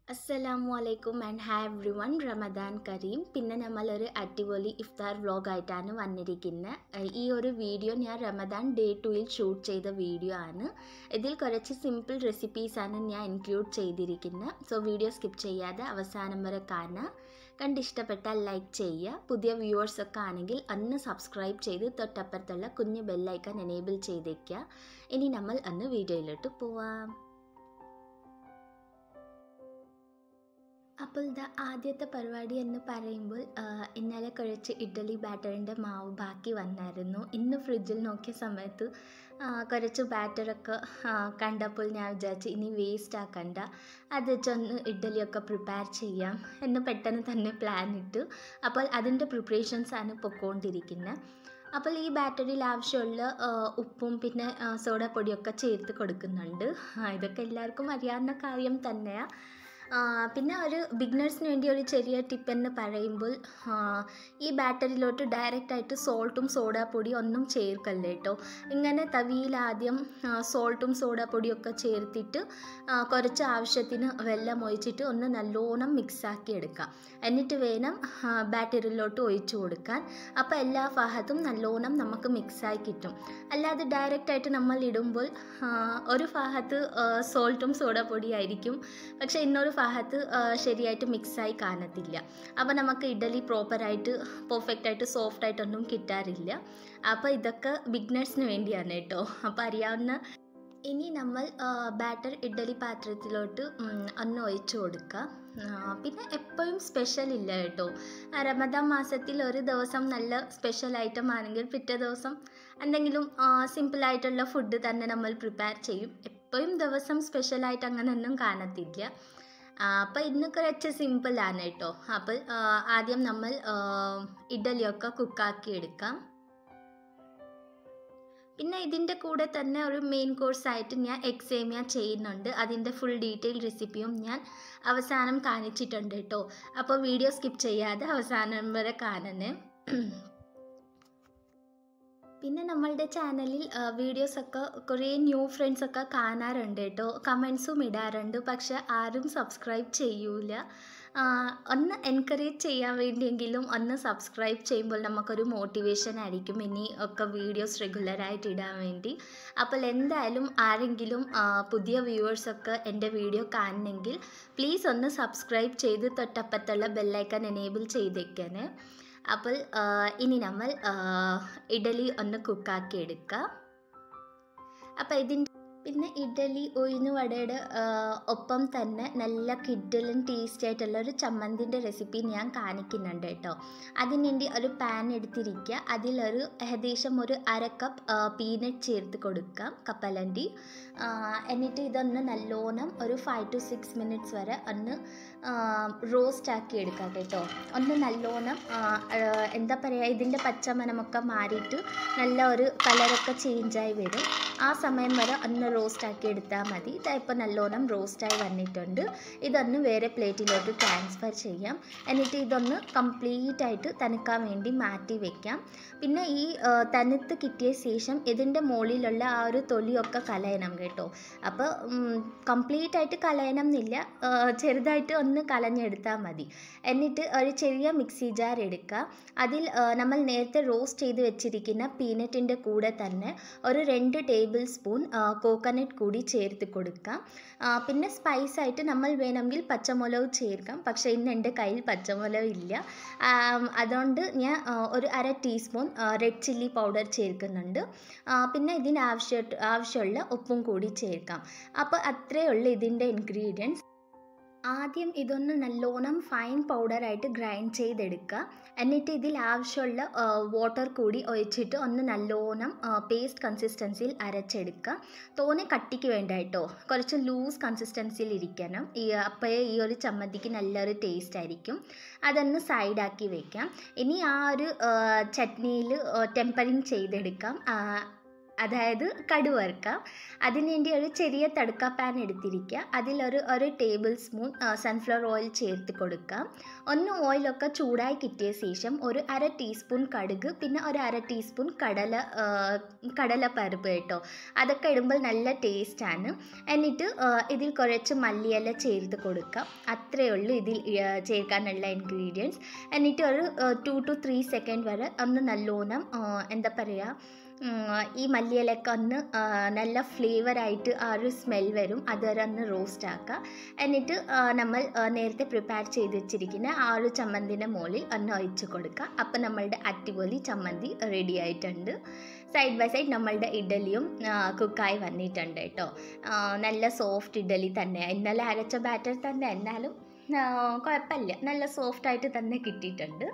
അസ്സലാമു അലൈക്കും and hi everyone Ramadan കരീം പിന്നെ നമ്മളൊരു അടിപൊളി ഇഫ്താർ വ്ളോഗായിട്ടാണ് വന്നിരിക്കുന്നത് ഈ ഒരു വീഡിയോ ഞാൻ റമദാൻ ഡേ ടുയിൽ ഷൂട്ട് ചെയ്ത വീഡിയോ ആണ് ഇതിൽ കുറച്ച് സിമ്പിൾ റെസിപ്പീസാണ് ഞാൻ ഇൻക്ലൂഡ് ചെയ്തിരിക്കുന്നത് സോ വീഡിയോ സ്കിപ്പ് ചെയ്യാതെ അവസാനം വരെ കാണാം കണ്ടിഷ്ടപ്പെട്ടാൽ ലൈക്ക് ചെയ്യുക പുതിയ വ്യൂവേഴ്സ് ഒക്കെ ആണെങ്കിൽ അന്ന് സബ്സ്ക്രൈബ് ചെയ്ത് തൊട്ടപ്പുറത്തുള്ള കുഞ്ഞു ബെല്ലൈക്കൺ എനേബിൾ ചെയ്തേക്കുക ഇനി നമ്മൾ അന്ന് വീഡിയോയിലോട്ട് പോവാം അപ്പോൾ ഇത് ആദ്യത്തെ പരിപാടി എന്ന് പറയുമ്പോൾ ആ, ഇന്നലെ കുഴച്ച് ഇഡ്ഡലി ബാറ്ററിൻ്റെ മാവ് ബാക്കി വന്നായിരുന്നു ഇന്ന് ഫ്രിഡ്ജിൽ നോക്കിയ സമയത്ത് ആ, കുറച്ച് ബാറ്ററൊക്കെ ആ, കണ്ടപ്പോൾ ഞാൻ വിചാരിച്ചു ഇനി വേസ്റ്റ് ആക്കണ്ട അത് വെച്ചൊന്ന് ഇഡ്ഡലിയൊക്കെ പ്രിപ്പയർ ചെയ്യാം എന്ന് പെട്ടെന്ന് തന്നെ പ്ലാൻ ഇട്ടു അപ്പോൾ അതിൻ്റെ പ്രിപ്പറേഷൻസാണ് പൊക്കോണ്ടിരിക്കുന്നത് അപ്പോൾ ഈ ബാറ്ററിയിൽ ആവശ്യമുള്ള ആ, ഉപ്പും പിന്നെ ആ, സോഡാപ്പൊടിയൊക്കെ ചേർത്ത് കൊടുക്കുന്നുണ്ട് ആ, ഇതൊക്കെ എല്ലാവർക്കും അറിയാവുന്ന കാര്യം തന്നെയാണ് ആ, പിന്നെ ഒരു ബിഗിനേഴ്സിന് വേണ്ടി ഒരു ചെറിയ ടിപ്പ് എന്ന് പറയുമ്പോൾ ആ, ഈ ബാറ്ററിയിലോട്ട് ഡയറക്റ്റ് ആയിട്ട് സോൾട്ടും സോഡാപ്പൊടിയും ഒന്നും ചേർക്കല്ലേ കേട്ടോ ഇങ്ങനെ തവിയിൽ ആദ്യം സോൾട്ടും സോഡാപ്പൊടിയൊക്കെ ചേർത്തിട്ട് ആ, കുറച്ച് ആവശ്യത്തിന് വെള്ളം ഒഴിച്ചിട്ട് ഒന്ന് നല്ലോണം മിക്സാക്കി എടുക്കാം എന്നിട്ട് വേണം ആ, ബാറ്ററിയിലോട്ട് ഒഴിച്ചു കൊടുക്കാൻ അപ്പോൾ എല്ലാ ഭാഗത്തും നല്ലോണം നമുക്ക് മിക്സായി കിട്ടും അല്ലാതെ ഡയറക്റ്റ് ആയിട്ട് നമ്മൾ ഇടുമ്പോൾ ആ, ഒരു ഭാഗത്ത് സോൾട്ടും സോഡാപ്പൊടിയായിരിക്കും പക്ഷേ ഇന്നൊരു ഭാഗത്ത് ആ, ശരിയായിട്ട് മിക്സായി കാണത്തില്ല അപ്പോൾ നമുക്ക് ഇഡലി പ്രോപ്പറായിട്ട് പെർഫെക്റ്റ് ആയിട്ട് സോഫ്റ്റ് ആയിട്ടൊന്നും കിട്ടാറില്ല അപ്പോൾ ഇതൊക്കെ ബിഗ്നേഴ്സിന് വേണ്ടിയാണ് കേട്ടോ അപ്പോൾ അറിയാവുന്ന ഇനി നമ്മൾ ബാറ്റർ ഇഡ്ഡലി പാത്രത്തിലോട്ട് ഉം, ഒന്ന് ഒഴിച്ചു കൊടുക്കുക ആ, പിന്നെ എപ്പോഴും സ്പെഷ്യൽ ഇല്ല കേട്ടോ ആ, റമദാൻ മാസത്തിൽ ഒരു ദിവസം നല്ല സ്പെഷ്യൽ ഐറ്റം ആണെങ്കിൽ പിറ്റേ ദിവസം എന്തെങ്കിലും സിമ്പിളായിട്ടുള്ള ഫുഡ് തന്നെ നമ്മൾ പ്രിപ്പയർ ചെയ്യും എപ്പോഴും ദിവസം സ്പെഷ്യലായിട്ട് അങ്ങനെയൊന്നും കാണത്തില്ല അപ്പോൾ ഇന്ന് കുറച്ച് സിമ്പിളാണ് കേട്ടോ അപ്പോൾ ആ, ആദ്യം നമ്മൾ ആ, ഇഡ്ഡലിയൊക്കെ കുക്കാക്കി എടുക്കാം പിന്നെ ഇതിൻ്റെ കൂടെ തന്നെ ഒരു മെയിൻ കോഴ്സായിട്ട് ഞാൻ എക്സേമിയ ചെയ്യുന്നുണ്ട് അതിൻ്റെ ഫുൾ ഡീറ്റെയിൽ റെസിപ്പിയും ഞാൻ അവസാനം കാണിച്ചിട്ടുണ്ട് കേട്ടോ അപ്പോൾ വീഡിയോ സ്കിപ്പ് ചെയ്യാതെ അവസാനം വരെ കാണണേ പിന്നെ നമ്മളുടെ ചാനലിൽ വീഡിയോസൊക്കെ കുറേ ന്യൂ ഫ്രണ്ട്സൊക്കെ കാണാറുണ്ട് കേട്ടോ കമൻസും ഇടാറുണ്ട് പക്ഷെ ആരും സബ്സ്ക്രൈബ് ചെയ്യൂല ആ, ഒന്ന് എൻകറേജ് ചെയ്യാൻ വേണ്ടിയെങ്കിലും ഒന്ന് സബ്സ്ക്രൈബ് ചെയ്യുമ്പോൾ നമുക്കൊരു മോട്ടിവേഷൻ ആയിരിക്കും ഇനി ഒക്കെ വീഡിയോസ് റെഗുലറായിട്ട് ഇടാൻ വേണ്ടി അപ്പോൾ എന്തായാലും ആരെങ്കിലും ആ, പുതിയ വ്യൂവേഴ്സൊക്കെ എൻ്റെ വീഡിയോ കാണണമെങ്കിൽ പ്ലീസ് ഒന്ന് സബ്സ്ക്രൈബ് ചെയ്ത് തൊട്ടപ്പത്തുള്ള ബെല്ലൈക്കൺ എനേബിൾ ചെയ്തേക്കണേ അപ്പോൾ ആ, ഇനി നമ്മൾ ആ, ഇഡലി ഒന്ന് കുക്കാക്കി എടുക്കുക അപ്പോൾ ഇതിൻ്റെ പിന്നെ ഇഡലി ഉഴുന്നുവടയുടെ ആ, ഒപ്പം തന്നെ നല്ല കിഡലും ടേസ്റ്റി ആയിട്ടുള്ള ഒരു ചമ്മന്തിൻ്റെ റെസിപ്പി ഞാൻ കാണിക്കുന്നുണ്ട് കേട്ടോ അതിന് വേണ്ടി ഒരു പാൻ എടുത്തിരിക്കുക അതിലൊരു ഏകദേശം ഒരു അര കപ്പ് പീനട്ട് ചേർത്ത് കൊടുക്കാം കപ്പലണ്ടി ആ, എന്നിട്ട് ഇതൊന്ന് നല്ലോണം ഒരു ഫൈവ് ടു സിക്സ് മിനിറ്റ്സ് വരെ ഒന്ന് റോസ്റ്റ് ആക്കി എടുക്കാം കേട്ടോ ഒന്ന് നല്ലോണം ആ, ആ, എന്താ പറയുക ഇതിൻ്റെ പച്ചമണമൊക്കെ മാറിയിട്ട് നല്ല ഒരു കളറൊക്കെ ചേഞ്ചായി വരും ആ സമയം വരെ ഒന്ന് റോസ്റ്റ് ആക്കി എടുത്താൽ മതി ഇതായിപ്പോൾ നല്ലോണം റോസ്റ്റായി വന്നിട്ടുണ്ട് ഇതൊന്ന് വേറെ പ്ലേറ്റിലോട്ട് ട്രാൻസ്ഫർ ചെയ്യാം എന്നിട്ട് ഇതൊന്ന് കംപ്ലീറ്റ് ആയിട്ട് തണുക്കാൻ വേണ്ടി മാറ്റി വെക്കാം പിന്നെ ഈ ആ, തണുത്ത് കിട്ടിയ ശേഷം ഇതിൻ്റെ മുകളിലുള്ള ആ ഒരു തൊലിയൊക്കെ കളയണം കേട്ടോ അപ്പോൾ കംപ്ലീറ്റ് ആയിട്ട് കളയണം എന്നില്ല ആ, ചെറുതായിട്ട് ഒന്ന് കളഞ്ഞെടുത്താൽ മതി എന്നിട്ട് ഒരു ചെറിയ മിക്സി ജാർ എടുക്കുക അതിൽ ആ, നമ്മൾ നേരത്തെ റോസ്റ്റ് ചെയ്ത് വെച്ചിരിക്കുന്ന പീനട്ടിൻ്റെ കൂടെ തന്നെ ഒരു രണ്ട് ടേബിൾ സ്പൂൺ കോക്കനട്ട് കൂടി ചേർത്ത് കൊടുക്കാം ആ, പിന്നെ സ്പൈസ് ആയിട്ട് നമ്മൾ വേണമെങ്കിൽ പച്ചമുളക് ചേർക്കാം പക്ഷേ ഇന്ന് എൻ്റെ കയ്യിൽ പച്ചമുളക് ഇല്ല ആം, അതുകൊണ്ട് ഞാൻ ആ, ഒരു അര ടീസ്പൂൺ റെഡ് ചില്ലി പൗഡർ ചേർക്കുന്നുണ്ട് ആ, പിന്നെ ഇതിന് ആവശ്യ ആവശ്യമുള്ള ഉപ്പും കൂടി ചേർക്കാം അപ്പോൾ അത്രയേ ഉള്ളൂ ഇതിൻ്റെ ഇൻഗ്രീഡിയൻസ് ആദ്യം ഇതൊന്ന് നല്ലോണം ഫൈൻ പൗഡറായിട്ട് ഗ്രൈൻഡ് ചെയ്തെടുക്കുക എന്നിട്ട് ഇതിൽ ആവശ്യമുള്ള വാട്ടർ കൂടി ഒഴിച്ചിട്ട് ഒന്ന് നല്ലോണം പേസ്റ്റ് കൺസിസ്റ്റൻസിയിൽ അരച്ചെടുക്കുക തോനെ കട്ടിക്ക് വേണ്ട കേട്ടോ കുറച്ച് ലൂസ് കൺസിസ്റ്റൻസിയിൽ ഇരിക്കണം ഈ അപ്പോഴേ ഈ ഒരു ചമ്മന്തിക്ക് നല്ലൊരു ടേസ്റ്റ് ആയിരിക്കും അതൊന്ന് സൈഡാക്കി വെക്കാം ഇനി ആ ഒരു ചട്നിയിൽ ടെമ്പറിങ് ചെയ്തെടുക്കാം ആ, അതായത് കടുക് വറുക്കാം അതിന് വേണ്ടി ഒരു ചെറിയ തടുക്ക പാൻ എടുത്തിരിക്കുക അതിലൊരു ഒരു ടേബിൾ സ്പൂൺ സൺഫ്ലവർ ഓയിൽ ചേർത്ത് കൊടുക്കാം ഒന്ന് ഓയിലൊക്കെ ചൂടായി കിട്ടിയ ശേഷം ഒരു അര ടീസ്പൂൺ കടുക് പിന്നെ ഒരു അര ടീസ്പൂൺ കടല ആ, കടലപ്പരിപ്പ് കേട്ടോ അതൊക്കെ ഇടുമ്പോൾ നല്ല ടേസ്റ്റാണ് എന്നിട്ട് ആ, ഇതിൽ കുറച്ച് മല്ലിയില ചേർത്ത് കൊടുക്കാം അത്രയേ ഉള്ളൂ ഇതിൽ ആ, ചേർക്കാനുള്ള ഇൻഗ്രീഡിയൻസ് എന്നിട്ട് ഒരു ടു ടു ത്രീ സെക്കൻഡ് വരെ ഒന്ന് നല്ലോണം ആ, എന്താ പറയുക ഉം, ഈ മല്ലിയിലൊക്കെ ഒന്ന് ആ, നല്ല ഫ്ലേവറായിട്ട് ആ ഒരു സ്മെൽ വരും അതുവരെ ഒന്ന് റോസ്റ്റ് ആക്കുക എന്നിട്ട് ആ, നമ്മൾ ആ, നേരത്തെ പ്രിപ്പയർ ചെയ്ത് വെച്ചിരിക്കുന്ന ആ ഒരു ചമ്മന്തിൻ്റെ മുകളിൽ ഒന്ന് ഒഴിച്ച് കൊടുക്കുക അപ്പോൾ നമ്മളുടെ അടിപൊളി ചമ്മന്തി റെഡി ആയിട്ടുണ്ട് സൈഡ് ബൈ സൈഡ് നമ്മളുടെ ഇഡലിയും കുക്കായി വന്നിട്ടുണ്ട് കേട്ടോ ആ, നല്ല സോഫ്റ്റ് ഇഡലി തന്നെ ഇന്നലെ അരച്ച ബാറ്റർ തന്നെ എന്നാലും ആ, കുഴപ്പമില്ല നല്ല സോഫ്റ്റായിട്ട് തന്നെ കിട്ടിയിട്ടുണ്ട്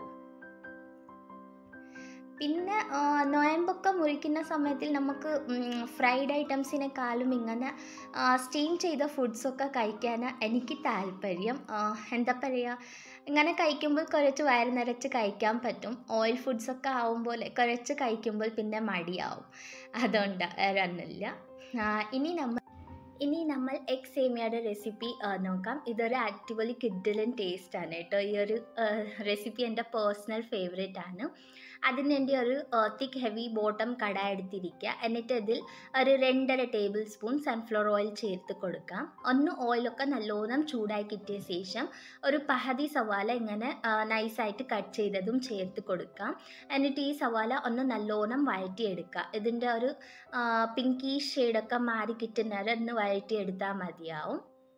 പിന്നെ ആ, നോയമ്പൊക്കെ മുറിക്കുന്ന സമയത്തിൽ നമുക്ക് ഫ്രൈഡ് ഐറ്റംസിനെക്കാളും ഇങ്ങനെ സ്റ്റീം ചെയ്ത ഫുഡ്സൊക്കെ കഴിക്കാൻ എനിക്ക് താല്പര്യം ആ, എന്താ പറയുക ഇങ്ങനെ കഴിക്കുമ്പോൾ കുറച്ച് വയറ് നിറച്ച് കഴിക്കാൻ പറ്റും ഓയിൽ ഫുഡ്സൊക്കെ ആവുമ്പോൾ കുറച്ച് കഴിക്കുമ്പോൾ പിന്നെ മടിയാവും അതുകൊണ്ട് വേറെ ഒന്നുമില്ല ആ, ഇനി നമ്മൾ ഇനി നമ്മൾ എഗ് സേമിയയുടെ റെസിപ്പി നോക്കാം ഇതൊരു അടിപൊളി കിഡിലൻ ടേസ്റ്റ് ആണ് കേട്ടോ ഈ ഒരു റെസിപ്പി എൻ്റെ പേഴ്സണൽ ഫേവറേറ്റ് ആണ് അതിന് വേണ്ടി ഒരു തിക്ക് ഹെവി ബോട്ടം കട എടുത്തിരിക്കുക എന്നിട്ട് ഇതിൽ ഒരു രണ്ടര ടേബിൾ സ്പൂൺ സൺഫ്ലവർ ഓയിൽ ചേർത്ത് കൊടുക്കാം ഒന്ന് ഓയിലൊക്കെ നല്ലോണം ചൂടായി കിട്ടിയ ശേഷം ഒരു പഹതി സവാല ഇങ്ങനെ നൈസായിട്ട് കട്ട് ചെയ്തതും ചേർത്ത് കൊടുക്കാം എന്നിട്ട് ഈ സവാല ഒന്ന് നല്ലോണം വഴറ്റിയെടുക്കുക ഇതിൻ്റെ ഒരു പിങ്കി ഷെയ്ഡൊക്കെ മാറി കിട്ടുന്നവരെ ഒന്ന് വഴറ്റിയെടുത്താൽ മതിയാവും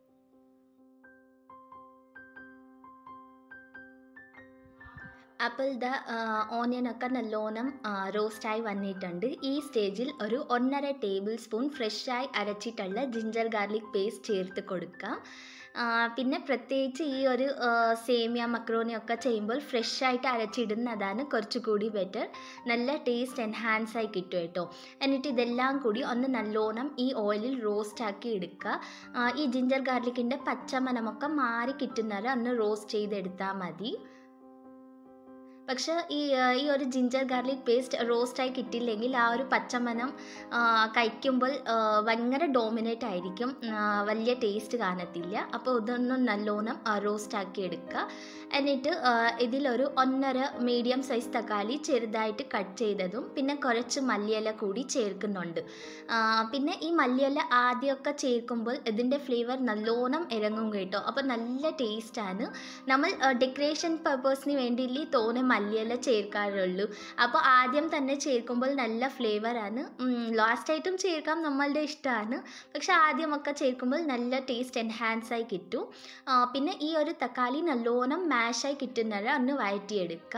അപ്പോൾ ഇത് ഓണിയനൊക്കെ നല്ലോണം റോസ്റ്റായി വന്നിട്ടുണ്ട് ഈ സ്റ്റേജിൽ ഒരു ഒന്നര ടേബിൾ സ്പൂൺ ഫ്രഷായി അരച്ചിട്ടുള്ള ജിഞ്ചർ ഗാർലിക് പേസ്റ്റ് ചേർത്ത് കൊടുക്കാം ആ, പിന്നെ പ്രത്യേകിച്ച് ഈ ഒരു ആ, സേമിയ മക്രോണി ഒക്കെ ചെയ്യുമ്പോൾ ഫ്രഷ് ആയിട്ട് അരച്ചിടുന്നതാണ് കുറച്ചുകൂടി ബെറ്റർ നല്ല ടേസ്റ്റ് എൻഹാൻസ് ആയി കിട്ടും കേട്ടോ എന്നിട്ട് ഇതെല്ലാം കൂടി ഒന്ന് നല്ലോണം ഈ ഓയിലിൽ റോസ്റ്റ് ആക്കി എടുക്കുക ആ, ഈ ജിഞ്ചർ ഗാർലിക്കിൻ്റെ പച്ചമണമൊക്കെ മാറി കിട്ടുന്നവരെ ഒന്ന് റോസ്റ്റ് ചെയ്തെടുത്താൽ മതി പക്ഷേ ഈ ആ, ഈ ഒരു ജിഞ്ചർ ഗാർലിക് പേസ്റ്റ് റോസ്റ്റായി കിട്ടിയില്ലെങ്കിൽ ആ ഒരു പച്ചമണം ആ, കഴിക്കുമ്പോൾ ആ, ഭയങ്കര ഡോമിനേറ്റ് ആയിരിക്കും ആ, വലിയ ടേസ്റ്റ് കാണത്തില്ല അപ്പോൾ ഇതൊന്നും നല്ലോണം റോസ്റ്റ് ആക്കി എടുക്കുക എന്നിട്ട് ആ, ഇതിലൊരു ഒന്നര മീഡിയം സൈസ് തക്കാളി ചെറുതായിട്ട് കട്ട് ചെയ്തതും പിന്നെ കുറച്ച് മല്ലിയില കൂടി ചേർക്കുന്നുണ്ട് ആ, പിന്നെ ഈ മല്ലിയില ആദ്യമൊക്കെ ചേർക്കുമ്പോൾ ഇതിൻ്റെ ഫ്ലേവർ നല്ലോണം ഇറങ്ങും കേട്ടോ അപ്പോൾ നല്ല ടേസ്റ്റാണ് നമ്മൾ ഡെക്കറേഷൻ പർപ്പസിന് വേണ്ടിയില്ലേ തോനെ മല്ലിയില ചേർക്കാറുള്ളൂ അപ്പോൾ ആദ്യം തന്നെ ചേർക്കുമ്പോൾ നല്ല ഫ്ലേവറാണ് ലാസ്റ്റായിട്ടും ചേർക്കാം നമ്മളുടെ ഇഷ്ടമാണ് പക്ഷെ ആദ്യമൊക്കെ ചേർക്കുമ്പോൾ നല്ല ടേസ്റ്റ് എൻഹാൻസ് ആയി കിട്ടും ആ, പിന്നെ ഈ ഒരു തക്കാളി നല്ലോണം മാഷായി കിട്ടുന്നവരെ ഒന്ന് വഴറ്റിയെടുക്കുക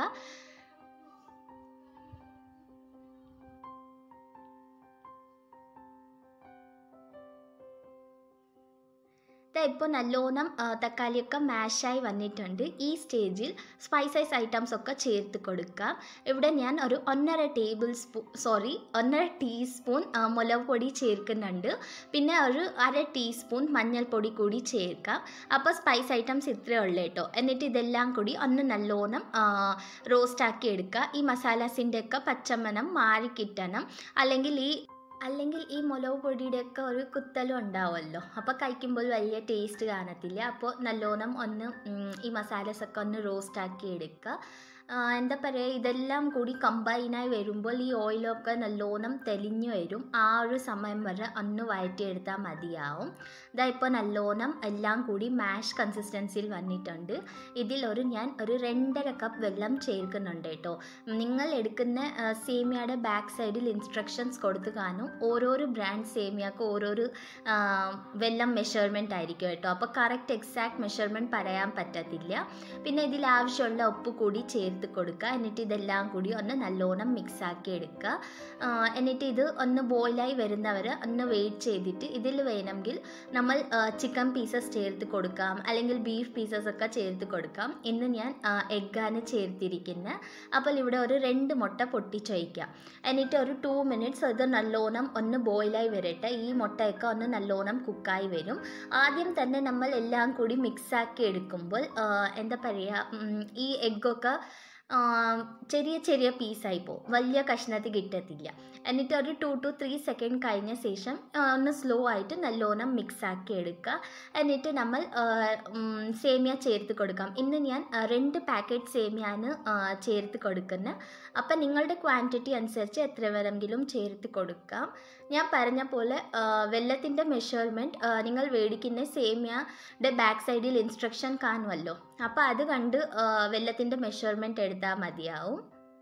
ദാ ഇപ്പോൾ നല്ലോണം ആ, തക്കാളിയൊക്കെ മാഷായി വന്നിട്ടുണ്ട് ഈ സ്റ്റേജിൽ സ്പൈസസ് ഐറ്റംസ് ഒക്കെ ചേർത്ത് കൊടുക്കാം ഇവിടെ ഞാൻ ഒരു ഒന്നര ടേബിൾ സ്പൂ സോറി ഒന്നര ടീസ്പൂൺ ആ, മുളക് പൊടി ചേർക്കുന്നുണ്ട് പിന്നെ ഒരു അര ടീസ്പൂൺ മഞ്ഞൾപ്പൊടി കൂടി ചേർക്കാം അപ്പോൾ സ്പൈസ് ഐറ്റംസ് ഇത്രയേ ഉള്ളൂ കേട്ടോ എന്നിട്ട് ഇതെല്ലാം കൂടി ഒന്ന് നല്ലോണം റോസ്റ്റ് ആക്കി എടുക്കുക ഈ മസാലാസിൻ്റെ ഒക്കെ പച്ചമണം മാറി കിട്ടണം അല്ലെങ്കിൽ ഈ അല്ലെങ്കിൽ ഈ മുളക് പൊടിയുടെയൊക്കെ ഒരു കുത്തലും ഉണ്ടാവുമല്ലോ അപ്പോൾ കഴിക്കുമ്പോൾ വലിയ ടേസ്റ്റ് കാണത്തില്ല അപ്പോൾ നല്ലോണം ഒന്ന് ഉം, ഈ മസാലസൊക്കെ ഒന്ന് റോസ്റ്റ് ആക്കി എടുക്കുക ആ, എന്താ പറയുക ഇതെല്ലാം കൂടി കമ്പൈനായി വരുമ്പോൾ ഈ ഓയിലൊക്കെ നല്ലോണം തെളിഞ്ഞു വരും ആ ഒരു സമയം വരെ ഒന്ന് വഴറ്റിയെടുത്താൽ മതിയാവും ഇതാ ഇപ്പോൾ നല്ലോണം എല്ലാം കൂടി മാഷ് കൺസിസ്റ്റൻസിയിൽ വന്നിട്ടുണ്ട് ഇതിലൊരു ഞാൻ ഒരു രണ്ടര കപ്പ് വെള്ളം ചേർക്കുന്നുണ്ട് കേട്ടോ നിങ്ങൾ എടുക്കുന്ന ആ, സേമിയയുടെ ബാക്ക് സൈഡിൽ ഇൻസ്ട്രക്ഷൻസ് കൊടുത്ത് കാണും ഓരോരോ ബ്രാൻഡ് സേമിയക്ക് ഓരോരോ ആ, വെള്ളം മെഷർമെൻ്റ് ആയിരിക്കും കേട്ടോ അപ്പോൾ കറക്റ്റ് എക്സാക്ട് മെഷർമെൻറ്റ് പറയാൻ പറ്റത്തില്ല പിന്നെ ഇതിൽ ആവശ്യമുള്ള ഉപ്പ് കൂടി ചേർത്ത് കൊടുക്കുക എന്നിട്ട് ഇതെല്ലാം കൂടി ഒന്ന് നല്ലോണം മിക്സ് ആക്കി എടുക്കുക ആ, എന്നിട്ട് ഇത് ഒന്ന് ബോയിലായി വരുന്നവരെ ഒന്ന് വെയിറ്റ് ചെയ്തിട്ട് ഇതിൽ വേണമെങ്കിൽ നമ്മൾ ചിക്കൻ പീസസ് ചേർത്ത് കൊടുക്കാം അല്ലെങ്കിൽ ബീഫ് പീസസ് ഒക്കെ ചേർത്ത് കൊടുക്കാം ഇന്ന് ഞാൻ എഗ്ഗാണ് ചേർത്തിരിക്കുന്നത് അപ്പോൾ ഇവിടെ ഒരു രണ്ട് മുട്ട പൊട്ടിച്ചൊഴിക്കുക എന്നിട്ട് ഒരു ടു മിനിറ്റ്സ് ഇത് നല്ലോണം ഒന്ന് ബോയിലായി വരട്ടെ ഈ മുട്ടയൊക്കെ ഒന്ന് നല്ലോണം കുക്കായി വരും ആദ്യം തന്നെ നമ്മൾ എല്ലാം കൂടി മിക്സാക്കി എടുക്കുമ്പോൾ ആ, എന്താ പറയുക ഉം, ഈ എഗ്ഗൊക്കെ ചെറിയ ചെറിയ പീസായി പോകും വലിയ കഷ്ണത്തിൽ കിട്ടത്തില്ല എന്നിട്ട് ഒരു ടു ടു ത്രീ സെക്കൻഡ് കഴിഞ്ഞ ശേഷം ആ, ഒന്ന് സ്ലോ ആയിട്ട് നല്ലോണം മിക്സ് ആക്കി എടുക്കുക എന്നിട്ട് നമ്മൾ ആ, ഉം, സേമിയ ചേർത്ത് കൊടുക്കാം ഇന്ന് ഞാൻ ആ, രണ്ട് പാക്കറ്റ് സേമിയാണ് ആ, ചേർത്ത് കൊടുക്കുന്നത് അപ്പം നിങ്ങളുടെ ക്വാണ്ടിറ്റി അനുസരിച്ച് എത്ര വേണമെങ്കിലും ചേർത്ത് കൊടുക്കാം ഞാൻ പറഞ്ഞ പോലെ വെള്ളത്തിൻ്റെ മെഷർമെൻറ്റ് നിങ്ങൾ മേടിക്കുന്ന സേമിയയുടെ ബാക്ക് സൈഡിൽ ഇൻസ്ട്രക്ഷൻ കാണുമല്ലോ അപ്പോൾ അത് കണ്ട് വെള്ളത്തിൻ്റെ മെഷർമെൻറ്റ് എടുത്താൽ മതിയാവും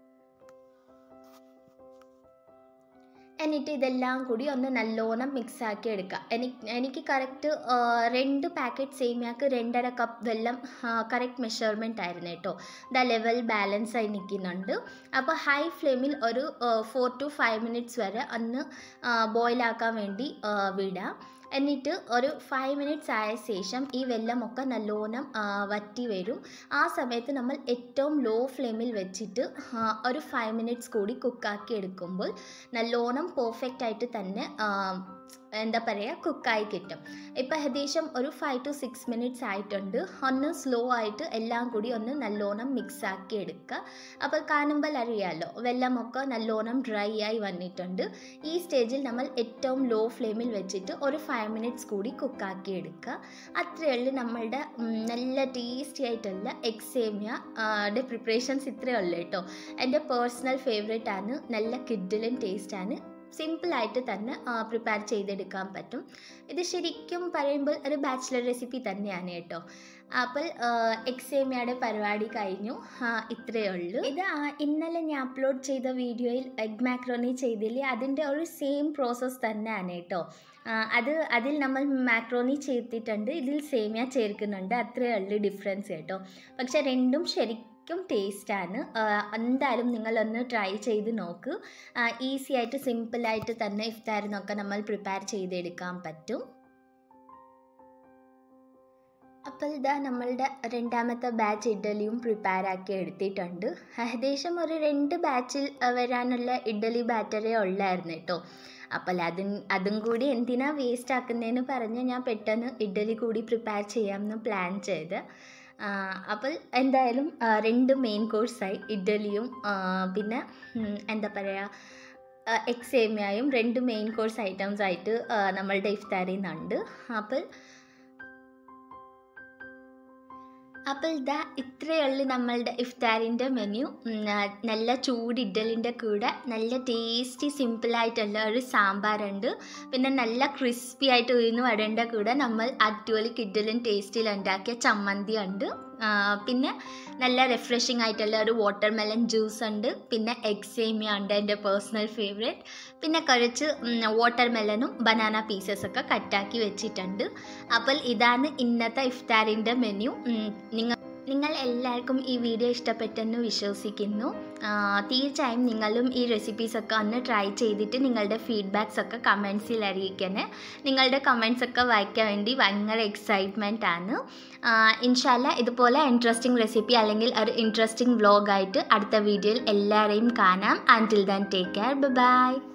എന്നിട്ട് ഇതെല്ലാം കൂടി ഒന്ന് നല്ലോണം മിക്സ് ആക്കി എടുക്കുക എനിക്ക് എനിക്ക് കറക്റ്റ് രണ്ട് പാക്കറ്റ് സേമിയക്ക് രണ്ടര കപ്പ് വെള്ളം കറക്റ്റ് മെഷർമെൻ്റ് ആയിരുന്നു കേട്ടോ ദ ലെവൽ ബാലൻസ് ആയി നിൽക്കുന്നുണ്ട് അപ്പോൾ ഹൈ ഫ്ലെയിമിൽ ഒരു ഫോർ ടു ഫൈവ് മിനിറ്റ്സ് വരെ ഒന്ന് ബോയിലാക്കാൻ വേണ്ടി ആ, വിടാം എന്നിട്ട് ഒരു ഫൈവ് മിനിറ്റ്സ് ആയ ശേഷം ഈ വെള്ളമൊക്കെ നല്ലോണം ആ, വറ്റി വരും ആ സമയത്ത് നമ്മൾ ഏറ്റവും ലോ ഫ്ലെയിമിൽ വെച്ചിട്ട് ആ, ഒരു ഫൈവ് മിനിറ്റ്സ് കൂടി കുക്കാക്കി എടുക്കുമ്പോൾ നല്ലോണം പെർഫെക്റ്റ് ആയിട്ട് തന്നെ ആ, എന്താ പറയുക കുക്കായി കിട്ടും ഇപ്പം ഏകദേശം ഒരു ഫൈവ് ടു സിക്സ് മിനിറ്റ്സ് ആയിട്ടുണ്ട് ഒന്ന് സ്ലോ ആയിട്ട് എല്ലാം കൂടി ഒന്ന് നല്ലോണം മിക്സ് ആക്കി എടുക്കുക അപ്പോൾ കാണുമ്പോൾ അറിയാമല്ലോ വെള്ളമൊക്കെ നല്ലോണം ഡ്രൈ ആയി വന്നിട്ടുണ്ട് ഈ സ്റ്റേജിൽ നമ്മൾ ഏറ്റവും ലോ ഫ്ലെയിമിൽ വെച്ചിട്ട് ഒരു ഫൈവ് മിനിറ്റ്സ് കൂടി കുക്കാക്കി എടുക്കുക അത്രയേ ഉള്ളൂ നമ്മളുടെ ഉം, നല്ല ടേസ്റ്റി ആയിട്ടുള്ള എക്സേമിയ യുടെ പ്രിപ്പറേഷൻസ് ഇത്രയേ ഉള്ളൂ കേട്ടോ എൻ്റെ പേഴ്സണൽ ഫേവറേറ്റ് ആണ് നല്ല കിഡിലും ടേസ്റ്റാണ് സിമ്പിളായിട്ട് തന്നെ പ്രിപ്പയർ ചെയ്തെടുക്കാൻ പറ്റും ഇത് ശരിക്കും പറയുമ്പോൾ ഒരു ബാച്ചിലർ റെസിപ്പി തന്നെയാണ് കേട്ടോ അപ്പോൾ എക്സേമിയയുടെ പരിപാടി കഴിഞ്ഞു ആ, ഇത്രയേ ഉള്ളൂ ഇത് ആ, ഇന്നലെ ഞാൻ അപ്ലോഡ് ചെയ്ത വീഡിയോയിൽ എഗ് മാക്രോണി ചെയ്തില്ലേ അതിൻ്റെ ഒരു സെയിം പ്രോസസ്സ് തന്നെയാണ് കേട്ടോ ആ, അത് അതിൽ നമ്മൾ മാക്രോണി ചേർത്തിട്ടുണ്ട് ഇതിൽ സേമിയ ചേർക്കുന്നുണ്ട് അത്രയേ ഉള്ളൂ ഡിഫറൻസ് കേട്ടോ പക്ഷെ രണ്ടും ശരിക്കും ടേസ്റ്റാണ് എന്തായാലും നിങ്ങളൊന്ന് ട്രൈ ചെയ്ത് നോക്ക് ഈസി ആയിട്ട് സിമ്പിളായിട്ട് തന്നെ ഇഫ്താരിനൊക്കെ നമ്മൾ പ്രിപ്പയർ ചെയ്തെടുക്കാൻ പറ്റും അപ്പോൾ ഇതാ നമ്മളുടെ രണ്ടാമത്തെ ബാച്ച് ഇഡ്ഡലിയും പ്രിപ്പയർ ആക്കി എടുത്തിട്ടുണ്ട് ഏകദേശം ഒരു രണ്ട് ബാച്ചിൽ വരാനുള്ള ഇഡ്ഡലി ബാറ്ററേ ഉള്ളായിരുന്നു കേട്ടോ അപ്പോൾ അതും അതും കൂടി എന്തിനാ വേസ്റ്റ് ആക്കുന്നതെന്ന് പറഞ്ഞ് ഞാൻ പെട്ടെന്ന് ഇഡ്ഡലി കൂടി പ്രിപ്പയർ ചെയ്യാമെന്ന് പ്ലാൻ ചെയ്ത് ആ, അപ്പോൾ എന്തായാലും ആ, രണ്ട് മെയിൻ കോഴ്സായി ഇഡ്ഡലിയും ആ, പിന്നെ ഉം, എന്താ പറയുക എക്സേമിയയും രണ്ട് മെയിൻ കോഴ്സ് ഐറ്റംസ് ആയിട്ട് ആ, നമ്മളുടെ ഇഫ്താരിൽ നിന്നുണ്ട് അപ്പോൾ അപ്പോൾ ഇതാ ഇത്രയേ ഉള്ളൂ നമ്മളുടെ ഇഫ്താറിൻ്റെ മെനു നല്ല ചൂട് ഇഡ്ഡലിൻ്റെ കൂടെ നല്ല ടേസ്റ്റി സിമ്പിളായിട്ടുള്ള ഒരു സാമ്പാറുണ്ട് പിന്നെ നല്ല ക്രിസ്പി ആയിട്ട് ഉയർന്നു വടേണ്ട കൂടെ നമ്മൾ അടിപൊളി കിഡ്ഡലും ടേസ്റ്റിൽ ഉണ്ടാക്കിയ ചമ്മന്തി ഉണ്ട് ആ, പിന്നെ നല്ല റിഫ്രഷിംഗ് ആയിട്ടുള്ള ഒരു വാട്ടർ മെലൺ ജ്യൂസ് ഉണ്ട് പിന്നെ എക്സേമിയ ഉണ്ട് എൻ്റെ പേഴ്സണൽ ഫേവറേറ്റ് പിന്നെ കുറച്ച് വാട്ടർ മെലനും ബനാന പീസസ് ഒക്കെ കട്ടാക്കി വെച്ചിട്ടുണ്ട് അപ്പോൾ ഇതാണ് ഇന്നത്തെ ഇഫ്താറിൻ്റെ മെനു നിങ്ങൾ നിങ്ങൾ എല്ലാവർക്കും ഈ വീഡിയോ ഇഷ്ടപ്പെട്ടെന്ന് വിശ്വസിക്കുന്നു ആ, തീർച്ചയായും നിങ്ങളും ഈ റെസിപ്പീസൊക്കെ ഒന്ന് ട്രൈ ചെയ്തിട്ട് നിങ്ങളുടെ ഫീഡ്ബാക്സ് ഒക്കെ കമൻസിൽ അറിയിക്കണേ നിങ്ങളുടെ കമൻസ് ഒക്കെ വായിക്കാൻ വേണ്ടി ഭയങ്കര എക്സൈറ്റ്മെൻ്റ് ആണ് ഇൻഷാല്ല ഇതുപോലെ ഇൻട്രസ്റ്റിംഗ് റെസിപ്പി അല്ലെങ്കിൽ ഒരു ഇൻട്രസ്റ്റിംഗ് വ്ലോഗായിട്ട് അടുത്ത വീഡിയോയിൽ എല്ലാവരെയും കാണാം until then take care by